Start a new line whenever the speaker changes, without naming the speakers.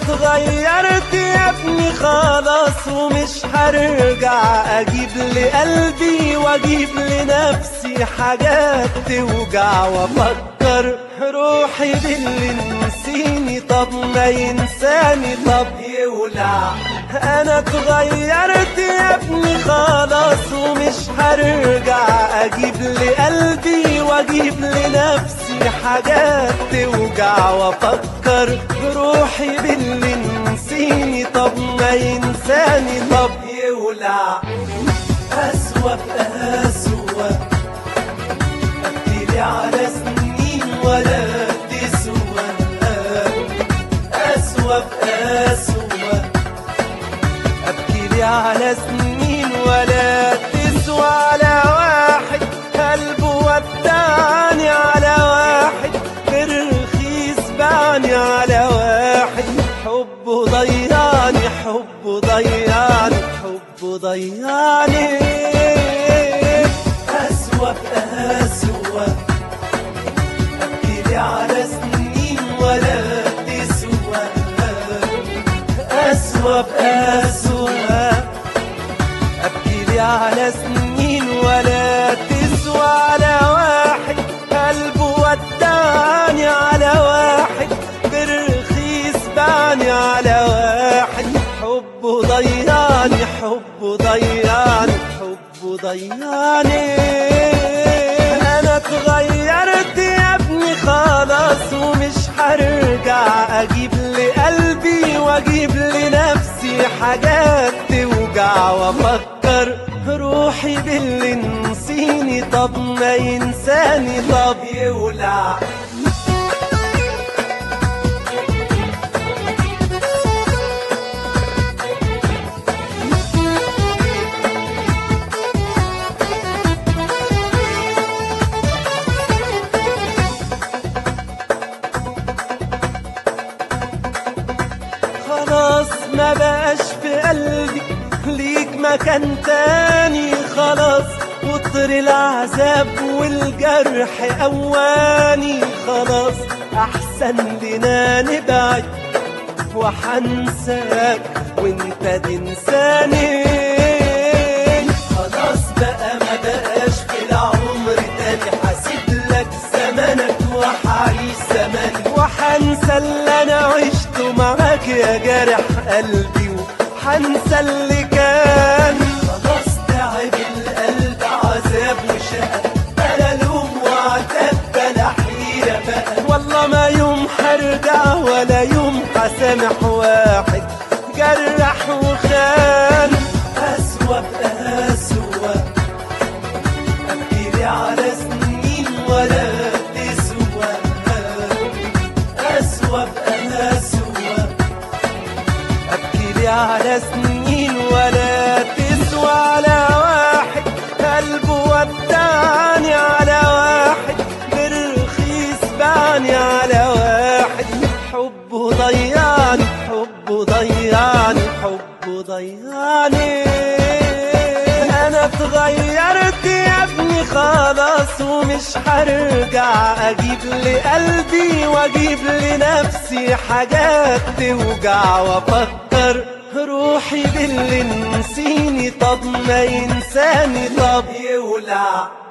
اتغيرت يا ابني خلاص ومش هرجع اجيب لقلبي واجيب لنفسي حاجات توجع وافكر روحي باللي نسيني طب ما ينساني طب يولع انا اتغيرت يا ابني خلاص ومش هرجع اجيب لقلبي واجيب لنفسي حاجات توجع وافكر روحي باللي نسيني طب ما ينساني طب يولع اسوأ بأسوأ ابكيلي على سنين ولا تسوى اسوأ بأسوأ ابكيلي على سنين ولا تسوى على واحد قلبه ودعني على واحد برخيص بعني على واحد حبه ضيعني حبه ضيعني حبه ضيعني أسوأ بأسوأ أبكيلي على سنين ولا تسوى أسوأ بأسوأ أبكيلي على سنين ولا تسوى على واحد قلبه وداني على واحد برخيص باني على واحد حبه ضيعني حبه ضيعني حبه ضيعني أنا اتغيرت يا ابني خلاص ومش هرجع أجيب لقلبي وأجيب لنفسي حاجات توجع وأفكر روحي باللي نسيني طب ما ينساني طب يولع خلاص ما بقاش في قلبي ليك مكان تاني خلاص وطر العذاب والجرح أواني خلاص أحسن لنا نبعد وحنساك وانت تنساني خلاص بقى ما بقاش في العمر تاني حاسب لك زمانك وحعيش زماني وحنسى اللي انا عشته معاك يا جارح قلبي وحنسى اللي كان خلاص تعب القلب عذاب وشقى بلا لوم وعتاب بلا حيرة بقى والله ما يوم هرجع ولا يوم هسامح واحد جرح وخان أسوأ بأسوأ أبكيلي على سنين ولا تسوى أسوأ بأسوأ أبكيلي على سنين ولا تسوى على واحد قلبه وداني على واحد برخيص باني على واحد حبه ضيعني حبه ضيعني حبه ضيعني انا اتغيرت يا ابني خلاص ومش هرجع اجيب لقلبي واجيب لنفسي حاجات توجع وافكر روحي باللي نسيني طب ما ينساني طب يولع